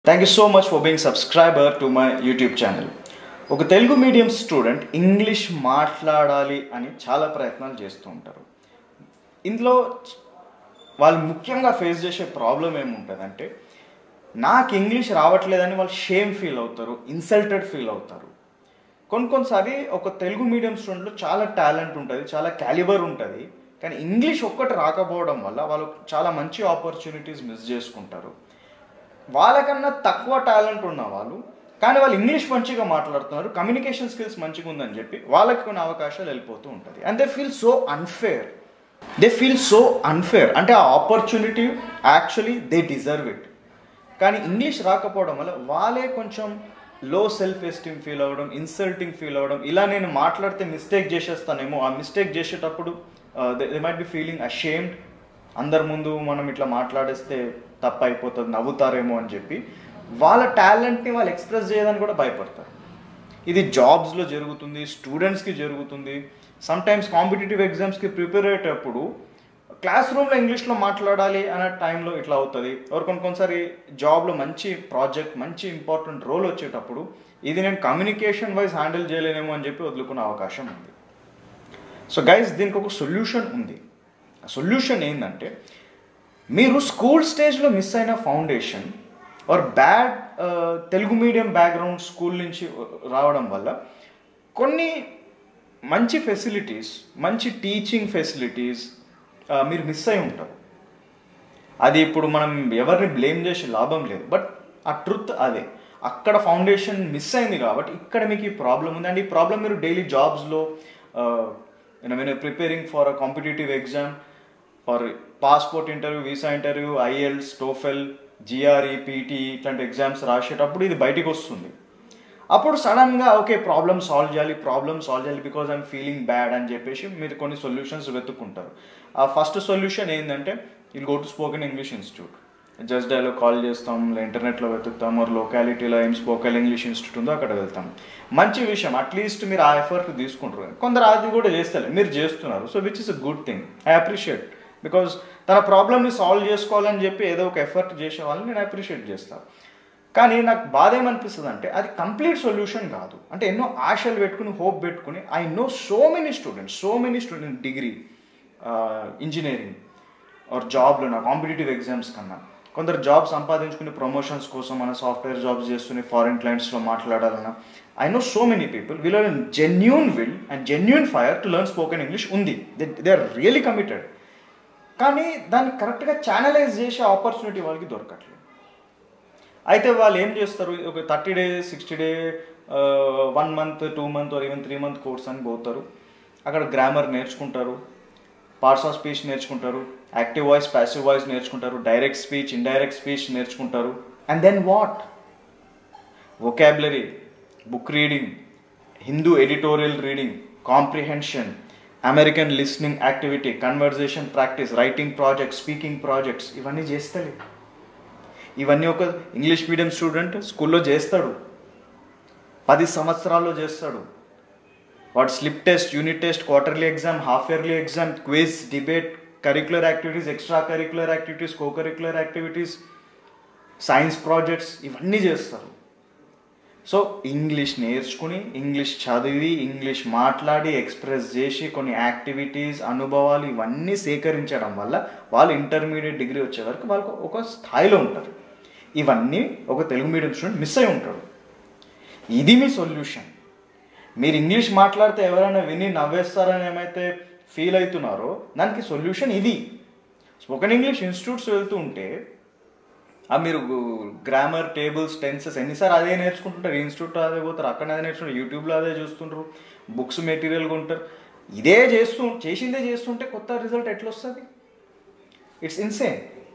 thank you so much for being subscriber to my YouTube channel ఒక Telugu medium student English మాట్లాడాలి అని చాలా ప్రయత్నాలు చేస్తూ ఉంటారు ఇందులో వాళ్ళు ముఖ్యంగా ఫేస్ చేసే ప్రాబ్లం ఏముంటుందంటే నాకు ఇంగ్లీష్ రావట్లేదని వాళ్ళు షేమ్ ఫీల్ అవుతారు ఇన్సల్టెడ్ ఫీల్ అవుతారు కొన్ని కొన్నిసారి ఒక తెలుగు మీడియం స్టూడెంట్లో చాలా టాలెంట్ ఉంటుంది చాలా క్యాలిబర్ ఉంటుంది కానీ ఇంగ్లీష్ ఒక్కటి రాకపోవడం వల్ల వాళ్ళు చాలా మంచి ఆపర్చునిటీస్ మిస్ చేసుకుంటారు వాళ్ళకన్నా తక్కువ టాలెంట్ ఉన్న వాళ్ళు కానీ వాళ్ళు ఇంగ్లీష్ మంచిగా మాట్లాడుతున్నారు కమ్యూనికేషన్ స్కిల్స్ మంచిగా ఉందని చెప్పి వాళ్ళకి కొన్ని అవకాశాలు వెళ్ళిపోతూ ఉంటుంది and they feel so unfair they feel so unfair అంటే ఆ opportunity actually they deserve it కానీ ఇంగ్లీష్ రాకపోవడం వల్ల వాళ్ళే కొంచెం లో సెల్ఫ్ ఎస్టీమ్ ఫీల్ అవ్వడం ఇన్సల్టింగ్ ఫీల్ అవ్వడం ఇలా నేను మాట్లాడితే మిస్టేక్ చేసేస్తానేమో ఆ మిస్టేక్ చేసేటప్పుడు they might be feeling ashamed అందరి ముందు మనం ఇట్లా మాట్లాడేస్తే తప్పు అయిపోతుంది నవ్వుతారేమో అని చెప్పి వాళ్ళ టాలెంట్ని వాళ్ళు ఎక్స్ప్రెస్ చేయడానికి కూడా భయపడతారు ఇది జాబ్స్లో జరుగుతుంది స్టూడెంట్స్కి జరుగుతుంది సమ్ టైమ్స్ కాంపిటేటివ్ ఎగ్జామ్స్కి ప్రిపేర్ అయ్యేటప్పుడు క్లాస్ రూమ్లో ఇంగ్లీష్లో మాట్లాడాలి అనే టైంలో ఇట్లా అవుతుంది ఎవరు కొన్ని కొన్నిసారి జాబ్లో మంచి ప్రాజెక్ట్ మంచి ఇంపార్టెంట్ రోల్ వచ్చేటప్పుడు ఇది నేను కమ్యూనికేషన్ వైజ్ హ్యాండిల్ చేయలేనేమో అని చెప్పి వదులుకునే అవకాశం ఉంది సో గైస్ దీనికి ఒక సొల్యూషన్ ఉంది ఆ సొల్యూషన్ ఏంటంటే మీరు స్కూల్ స్టేజ్లో మిస్ అయిన foundation or bad Telugu medium background school నుంచి రావడం వల్ల కొన్ని మంచి ఫెసిలిటీస్ మంచి టీచింగ్ ఫెసిలిటీస్ మీరు మిస్ అయి ఉంటారు అది ఇప్పుడు మనం ఎవరిని బ్లేమ్ చేసే లాభం లేదు బట్ ఆ ట్రుత్ అదే అక్కడ ఫౌండేషన్ మిస్ అయింది కాబట్టి ఇక్కడ మీకు ఈ ప్రాబ్లం ఉంది అండ్ ఈ ప్రాబ్లం మీరు డైలీ జాబ్స్లో నేను preparing for a competitive exam or passport interview visa interview IELTS TOEFL GRE PT ఇట్లాంటి ఎగ్జామ్స్ రాసేటప్పుడు ఇది బయటికి వస్తుంది అప్పుడు సడన్గా ఓకే ప్రాబ్లమ్ సాల్వ్ చేయాలి ప్రాబ్లమ్ సాల్వ్ చేయాలి బికాజ్ ఐఎమ్ ఫీలింగ్ బ్యాడ్ అని చెప్పేసి మీరు కొన్ని సొల్యూషన్స్ వెతుక్కుంటారు ఆ ఫస్ట్ సొల్యూషన్ ఏంటంటే ఇది go to spoken English institute just డైలో కాల్ చేస్తాం ఇంటర్నెట్లో వెతుకుతాం మరి లొకాలిటీలో ఏం స్పోకెన్ ఇంగ్లీష్ ఇన్స్టిట్యూట్ ఉందో అక్కడ వెళ్తాం మంచి విషయం అట్లీస్ట్ మీరు ఆ ఎఫర్ట్ తీసుకుంటారు కొందరు అది కూడా చేస్తారు మీరు చేస్తున్నారు so which is a good thing I appreciate because తన ప్రాబ్లమ్ని సాల్వ్ చేసుకోవాలని చెప్పి ఏదో ఒక ఎఫర్ట్ చేసే వాళ్ళని నేను అప్రిషియేట్ చేస్తాను కానీ నాకు బాధ ఏమనిపిస్తుంది అంటే అది కంప్లీట్ సొల్యూషన్ కాదు అంటే ఎన్నో ఆశలు పెట్టుకుని హోప్ పెట్టుకుని I know so many students so many student degree engineering or జాబ్లో నా కాంపిటేటివ్ ఎగ్జామ్స్ కన్నా కొందరు జాబ్ సంపాదించుకుని ప్రమోషన్స్ కోసం మన సాఫ్ట్వేర్ జాబ్స్ చేస్తుని ఫారిన్ క్లయింట్స్లో మాట్లాడాలన్నా I know so many people will are genuine will and genuine fire to learn spoken English ఉంది దే ఆర్ రియలీ కమిటెడ్ కానీ దాన్ని కరెక్ట్గా ఛానలైజ్ చేసే ఆపర్చునిటీ వాళ్ళకి దొరకట్లేదు అయితే వాళ్ళు ఏం చేస్తారు ఒక thirty day sixty day one month two month or even three month course అని పోతారు అక్కడ గ్రామర్ నేర్చుకుంటారు పార్ట్స్ ఆఫ్ స్పీచ్ నేర్చుకుంటారు యాక్టివ్ వాయిస్ ప్యాసివ్ వాయిస్ నేర్చుకుంటారు డైరెక్ట్ స్పీచ్ ఇండైరెక్ట్ స్పీచ్ నేర్చుకుంటారు and then what vocabulary book reading Hindu editorial reading comprehension American listening activity conversation practice writing projects speaking projects ఇవన్నీ చేస్తలే ఇవన్నీ ఒక ఇంగ్లీష్ మీడియం స్టూడెంట్ స్కూల్లో చేస్తాడు పది సంవత్సరాల్లో చేస్తాడు వాడు slip test unit test quarterly exam half yearly exam quiz debate curricular activities extra curricular activities co curricular activities science projects ఇవన్నీ చేస్తారు సో ఇంగ్లీష్ నేర్చుకుని ఇంగ్లీష్ చదివి ఇంగ్లీష్ మాట్లాడి ఎక్స్ప్రెస్ చేసి కొన్ని యాక్టివిటీస్ అనుభవాలు ఇవన్నీ సేకరించడం వల్ల వాళ్ళు ఇంటర్మీడియట్ డిగ్రీ వచ్చే వరకు వాళ్ళకు ఒక స్థాయిలో ఉంటారు ఇవన్నీ ఒక తెలుగు మీడియం స్టూడెంట్ మిస్ అయి ఉంటాడు ఇది మీ సొల్యూషన్ మీరు ఇంగ్లీష్ మాట్లాడితే ఎవరైనా విని నవ్వేస్తారని ఏమైతే ఫీల్ అవుతున్నారో దానికి సొల్యూషన్ ఇది స్పోకెన్ ఇంగ్లీష్ ఇన్స్టిట్యూట్స్ వెళ్తూ ఉంటే మీరు గ్రామర్ టేబుల్స్ టెన్సెస్ ఎన్నిసార్లు అదే నేర్చుకుంటుంటారు ఇన్స్టిట్యూట్ అదే పోతారు అక్కడ అదే నేర్చుకుంటారు యూట్యూబ్లో అదే చూస్తుంటారు బుక్స్ మెటీరియల్ కొంటారు ఇదే చేస్తూ చేసిందే చేస్తుంటే కొత్త రిజల్ట్ ఎట్లా వస్తుంది ఇట్స్ ఇన్సేన్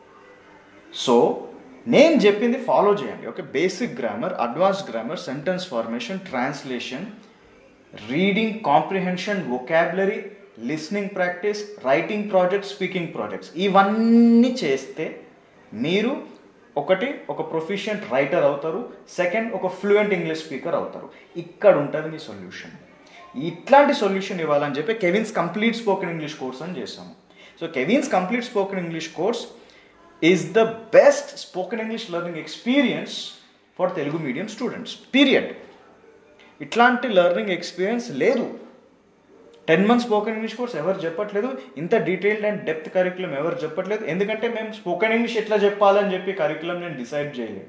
సో నేను చెప్పింది ఫాలో చేయండి okay basic grammar advance grammar sentence formation translation reading comprehension vocabulary listening practice writing projects speaking projects ఇవన్నీ చేస్తే మీరు ఒకటి ఒక ప్రొఫిషియంట్ రైటర్ అవుతారు సెకండ్ ఒక ఫ్లూయెంట్ ఇంగ్లీష్ స్పీకర్ అవుతారు ఇక్కడ ఉంటుంది మీ సొల్యూషన్ ఇట్లాంటి సొల్యూషన్ ఇవ్వాలని చెప్పి Kevin's complete spoken English course అని చేసాము so Kevin's complete spoken English course is the best spoken English learning experience for Telugu medium students period ఇట్లాంటి లెర్నింగ్ ఎక్స్పీరియన్స్ లేదు ten months spoken English course ఎవరు చెప్పట్లేదు ఇంత డీటెయిల్డ్ అండ్ డెప్త్ కరికులం ఎవరు చెప్పట్లేదు ఎందుకంటే మేము స్పోకెన్ ఇంగ్లీష్ ఎట్లా చెప్పాలని చెప్పి కరికులం నేను డిసైడ్ చేయలేదు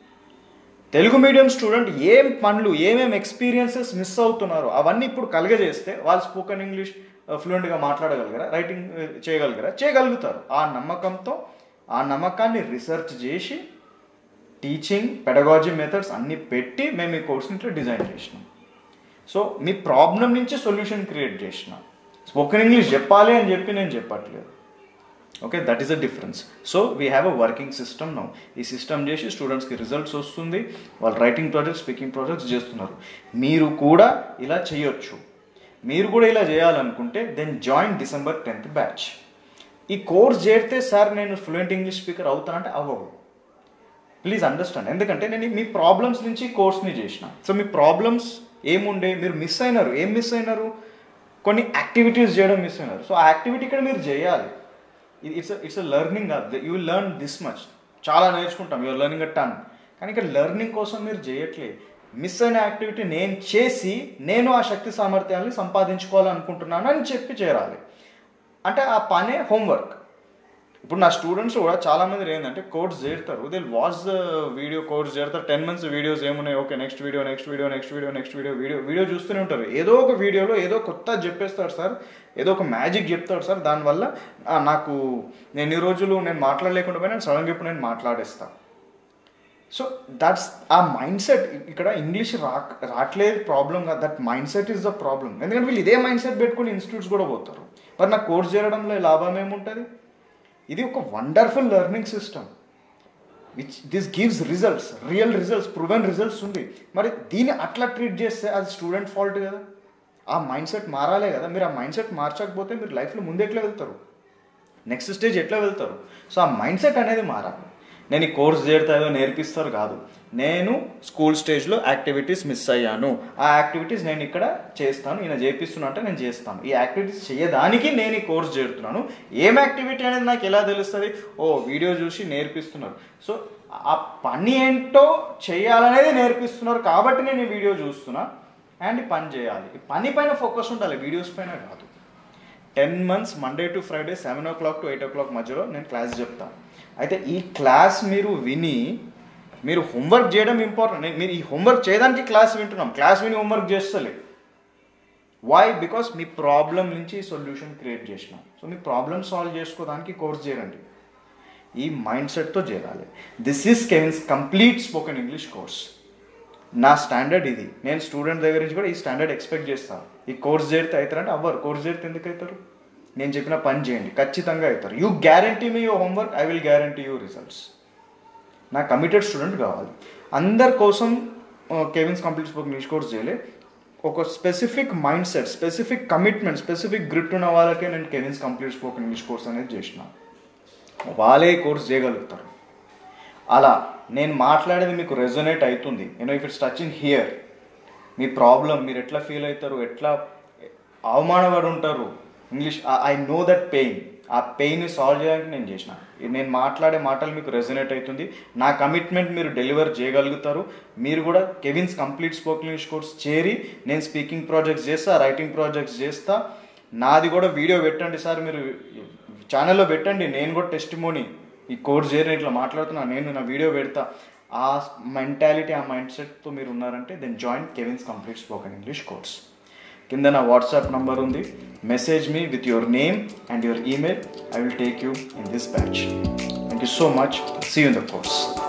తెలుగు మీడియం స్టూడెంట్ ఏం పనులు ఏమేమి ఎక్స్పీరియన్సెస్ మిస్ అవుతున్నారో అవన్నీ ఇప్పుడు కలగజేస్తే వాళ్ళు స్పోకెన్ ఇంగ్లీష్ ఫ్లూయెంట్గా మాట్లాడగలగరా రైటింగ్ చేయగలగరా చేయగలుగుతారు ఆ నమ్మకంతో ఆ నమ్మకాన్ని రీసెర్చ్ చేసి టీచింగ్ పెడగాలజీ మెథడ్స్ అన్నీ పెట్టి మేము ఈ కోర్స్ని ఇట్లా డిజైన్ చేసినాం సో మీ ప్రాబ్లం నుంచి సొల్యూషన్ క్రియేట్ చేసిన స్పోకెన్ ఇంగ్లీష్ చెప్పాలి అని చెప్పి నేను చెప్పట్లేదు okay that is a difference so we have a working system now ఈ సిస్టమ్ చేసి స్టూడెంట్స్కి రిజల్ట్స్ వస్తుంది వాళ్ళు రైటింగ్ ప్రాజెక్ట్స్ స్పీకింగ్ ప్రాజెక్ట్స్ చేస్తున్నారు మీరు కూడా ఇలా చేయొచ్చు మీరు కూడా ఇలా చేయాలనుకుంటే then join December tenth batch ఈ కోర్స్ చేరితే సార్ నేను ఫ్లూయెంట్ ఇంగ్లీష్ స్పీకర్ అవుతానంటే అవ్వవు ప్లీజ్ అండర్స్టాండ్ ఎందుకంటే నేను మీ ప్రాబ్లమ్స్ నుంచి కోర్స్ని చేసిన సో మీ ప్రాబ్లమ్స్ ఏముండే మీరు మిస్ అయినారు ఏం మిస్ అయినారు కొన్ని యాక్టివిటీస్ చేయడం మిస్ అయినారు సో ఆ యాక్టివిటీ ఇక్కడ మీరు చేయాలి it's it's a learning you will learn this much చాలా నేర్చుకుంటాం యూఆర్ లెర్నింగ్ అ టన్ కానీ ఇక్కడ లెర్నింగ్ కోసం మీరు చేయట్లేదు మిస్ అయిన యాక్టివిటీ నేను చేసి నేను ఆ శక్తి సామర్థ్యాన్ని సంపాదించుకోవాలనుకుంటున్నాను అని చెప్పి చేరాలి అంటే ఆ పనే హోంవర్క్ ఇప్పుడు నా స్టూడెంట్స్ కూడా చాలా మంది ఏంటంటే కోర్స్ చేరుతారు they watch the video course చేరుతారు టెన్ మంత్స్ వీడియోస్ ఏమున్నాయి okay next video next video next video next video video video చూస్తూనే ఉంటారు ఏదో ఒక వీడియోలో ఏదో కొత్త చెప్పేస్తాడు సార్ ఏదో ఒక మ్యాజిక్ చెప్తాడు సార్ దానివల్ల ఆ, నాకు నేను ఈ రోజులు నేను మాట్లాడలేకుండా పోయినా సడన్గా ఇప్పుడు నేను మాట్లాడేస్తాను so that's a mind set ఇక్కడ ఇంగ్లీష్ రా రావట్లేదు ప్రాబ్లం కాదు that mind set is the problem ఎందుకంటే వీళ్ళు ఇదే మైండ్ సెట్ పెట్టుకుని ఇన్స్టిట్యూట్స్ కూడా పోతారు మరి నాకు కోర్స్ చేయడంలో లాభం ఏముంటుంది ఇది ఒక wonderful learning system which this gives results real results proven results ఉంది మరి దీన్ని అట్లా ట్రీట్ చేస్తే అది స్టూడెంట్ ఫాల్ట్ కదా ఆ మైండ్ సెట్ మారాలే కదా మీరు ఆ మైండ్ సెట్ మార్చకపోతే మీరు లైఫ్లో ముందు ఎట్లా వెళ్తారు నెక్స్ట్ స్టేజ్ ఎట్లా వెళ్తారు సో ఆ మైండ్ సెట్ అనేది మారాలి నేను ఈ కోర్స్ చేరితే ఏదో నేర్పిస్తారు కాదు నేను స్కూల్ స్టేజ్లో యాక్టివిటీస్ మిస్ అయ్యాను ఆ యాక్టివిటీస్ నేను ఇక్కడ చేస్తాను ఈయన చేపిస్తున్నా అంటే నేను చేస్తాను ఈ యాక్టివిటీస్ చేయడానికి నేను ఈ కోర్స్ చేరుతున్నాను ఏం యాక్టివిటీ అనేది నాకు ఎలా తెలుస్తుంది ఓ వీడియో చూసి నేర్పిస్తున్నారు సో ఆ పని ఏంటో చేయాలనేది నేర్పిస్తున్నారు కాబట్టి నేను ఈ వీడియో చూస్తున్నా అండ్ ఈ పని చేయాలి ఈ పని పైన ఫోకస్ ఉండాలి వీడియోస్ పైన కాదు ten months Monday to Friday seven o'clock to eight o'clock మధ్యలో నేను క్లాస్ చెప్తాను అయితే ఈ క్లాస్ మీరు విని మీరు హోంవర్క్ చేయడం ఇంపార్టెంట్ మీరు ఈ హోంవర్క్ చేయడానికి క్లాస్ వింటున్నాం క్లాస్ విని హోంవర్క్ చేస్తలే వై బికాస్ మీ ప్రాబ్లం నుంచి సొల్యూషన్ క్రియేట్ చేసినాం సో మీ ప్రాబ్లమ్ సాల్వ్ చేసుకోవడానికి కోర్స్ చేయండి ఈ మైండ్ సెట్తో చేరాలి this is Kevin's complete spoken English course నా స్టాండర్డ్ ఇది నేను స్టూడెంట్ దగ్గర నుంచి కూడా ఈ స్టాండర్డ్ ఎక్స్పెక్ట్ చేస్తాను ఈ కోర్స్ చేరితే అవుతారంటే అవ్వరు కోర్స్ చేరితే ఎందుకు అవుతారు నేను చెప్పిన పని చేయండి ఖచ్చితంగా అవుతారు యూ గ్యారంటీ మీ your homework I will guarantee you results నా కమిటెడ్ స్టూడెంట్ కావాలి అందరి కోసం Kevin's complete spoken English course చేయలే ఒక specific mind set specific commitment specific grit ఉన్న వాళ్ళకే నేను Kevin's complete spoken English course అనేది చేసిన వాళ్ళే కోర్స్ చేయగలుగుతారు అలా నేను మాట్లాడేది మీకు రెజొనేట్ అవుతుంది you know if it's touching here మీ ప్రాబ్లం మీరు ఎట్లా ఫీల్ అవుతారు ఎట్లా అవమానపడి ఉంటారు English I know that pain ఆ పెయిన్ సాల్వ్ చేయడానికి నేను చేసిన నేను మాట్లాడే మాటలు మీకు రెజొనేట్ అవుతుంది నా కమిట్మెంట్ మీరు డెలివర్ చేయగలుగుతారు మీరు కూడా Kevin's complete spoken English course చేరి నేను స్పీకింగ్ ప్రాజెక్ట్స్ చేస్తా రైటింగ్ ప్రాజెక్ట్స్ చేస్తా నాది కూడా వీడియో పెట్టండి సార్ మీరు ఛానల్లో పెట్టండి నేను కూడా టెస్టిమోని ఈ కోర్స్ చేరిన ఇట్లా మాట్లాడుతున్నా నేను నా వీడియో పెడతా ఆ మెంటాలిటీ ఆ మైండ్ సెట్తో మీరు ఉన్నారంటే then join Kevin's complete spoken English course కింద నా వాట్సాప్ నంబర్ ఉంది message me with your name and your email I will take you in this batch thank you so much see in the course